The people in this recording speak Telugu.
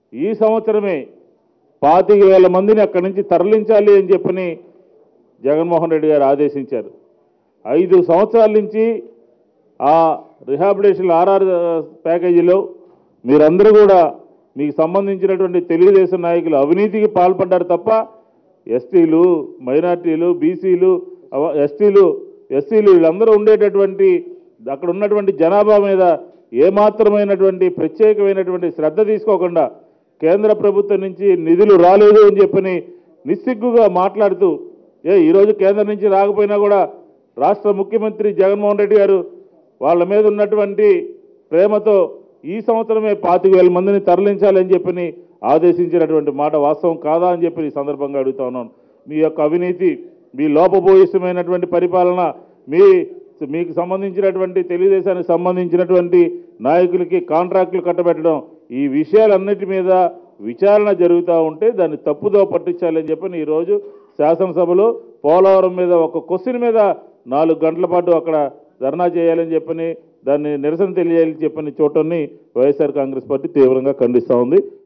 ఈ సంవత్సరమే పాతిక వేల మందిని అక్కడి నుంచి తరలించాలి అని చెప్పని జగన్మోహన్ రెడ్డి గారు ఆదేశించారు ఐదు సంవత్సరాల నుంచి ఆ రిహాబిలిటేషన్ ఆర్ఆర్ ప్యాకేజీలో మీరందరూ కూడా మీకు సంబంధించినటువంటి తెలుగుదేశం నాయకులు అవినీతికి పాల్పడ్డారు తప్ప ఎస్టీలు మైనార్టీలు బీసీలు ఎస్టీలు ఎస్సీలు వీళ్ళందరూ ఉండేటటువంటి అక్కడ ఉన్నటువంటి జనాభా మీద ఏమాత్రమైనటువంటి ప్రత్యేకమైనటువంటి శ్రద్ధ తీసుకోకుండా కేంద్ర ప్రభుత్వం నుంచి నిధులు రాలేదు అని చెప్పని నిస్సిగ్గుగా మాట్లాడుతూ ఏ ఈరోజు కేంద్రం నుంచి రాకపోయినా కూడా రాష్ట్ర ముఖ్యమంత్రి జగన్మోహన్ రెడ్డి గారు వాళ్ళ మీద ఉన్నటువంటి ప్రేమతో ఈ సంవత్సరమే పాతిక వేల మందిని తరలించాలని చెప్పని ఆదేశించినటువంటి మాట వాస్తవం కాదా అని చెప్పి ఈ సందర్భంగా అడుగుతా ఉన్నాను మీ యొక్క అవినీతి మీ లోపభూయిష్టమైనటువంటి పరిపాలన మీ మీకు సంబంధించినటువంటి తెలుగుదేశానికి సంబంధించినటువంటి నాయకులకి కాంట్రాక్టులు కట్టబెట్టడం ఈ విషయాలన్నిటి మీద విచారణ జరుగుతూ ఉంటే దాన్ని తప్పుదో పట్టించాలని చెప్పని ఈరోజు శాసనసభలో పోలవరం మీద ఒక క్వశ్చన్ మీద నాలుగు గంటల పాటు అక్కడ ధర్నా చేయాలని చెప్పని దాన్ని నిరసన తెలియాలని చెప్పని చూడటాన్ని వైఎస్ఆర్ కాంగ్రెస్ పార్టీ తీవ్రంగా ఖండిస్తూ ఉంది